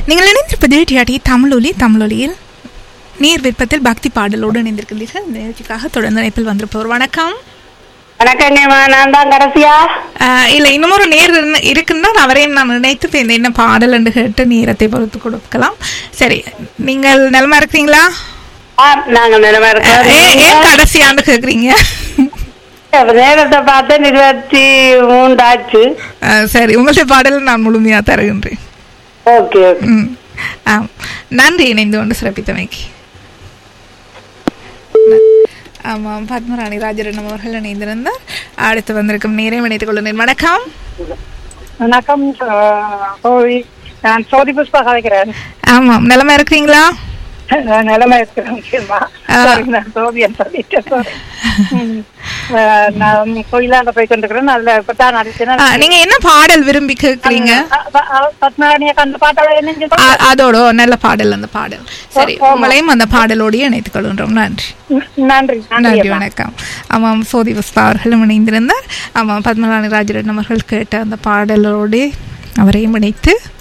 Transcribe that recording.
நீங்கள் இணைந்திருப்பது டிஆடி தமிழொலி தமிழொலியில் நீர் விருப்பத்தில் பக்தி பாடலோடு இணைந்திருக்கின்றீர்கள் இந்த நிகழ்ச்சிக்காக தொடர்ந்து இணைப்பில் வந்திருப்பவர் வணக்கம் வணக்கங்கம்மா நான் தான் கடைசியா ஆஹ் இல்ல இன்னும் ஒரு நேர் இருந்து- இருக்குன்னா அவரையும் நான் நினைத்து இப்ப இந்த என்ன பாடல் என்று கேட்டு நேரத்தை பொறுத்து கொடுக்கலாம் சரி நீங்கள் நிலமா இருக்கிறீங்களா ஆ, நாங்க நிலமா ஆஹ் ஏன் ஏன் இருக்கோம் கடைசியான்னு கேக்குறீங்க நேரத்தை பார்த்தேன் இருபத்தி மூன்று ஆச்சு ஆஹ் சரி உங்களுடைய பாடல் நான் முழுமையா தருகின்றேன் ஓகே ஓகே ம் ஆம் நன்றி இணைந்து கொண்டு சிறப்பித்தமைக்கு ஆமாம் பத்மராணி ராஜரட்னம் அவர்கள் இணைந்திருந்தார் அடுத்து வந்திருக்கும் நேரம் இணைத்துக் கொள்ளுங்கள் வணக்கம் வணக்கம் சோதி நான் சோதி புஷ்பா கலைக்கிறேன் ஆமாம் நிலமா இருக்கிறீங்களா நிலைமை இருக்கிறேன் முக்கியமா ஆ. Sorry, நான் சோதியன் சொல்லிட்டேன் sorry. ம். ஆ, நான் கோயிலாண்ட போய் கொண்டிருக்கிறேன் அதுல இப்பதான் ஆ, நடிச்சேன் நீங்க என்ன பாடல் விரும்பி கேட்குறீங்க பத்மராணிய கண்டு பாட்டாள என்ன ஆ- அதோட நல்ல பாடல் அந்த பாடல் சரி ஆமா. உங்களையும் அந்த பாடலோடய இணைத்துக் கொள்கின்றோம் நன்றி நன்றி நன்றி நன்றி வணக்கம் ஆமாம் சோதி புஷ்பா அவர்களும் இணைந்திருந்தார் ஆமாம் பத்மராணி ராஜரட்னம் அவர்கள் கேட்ட அந்த பாடலோடு அவரையும் இணைத்து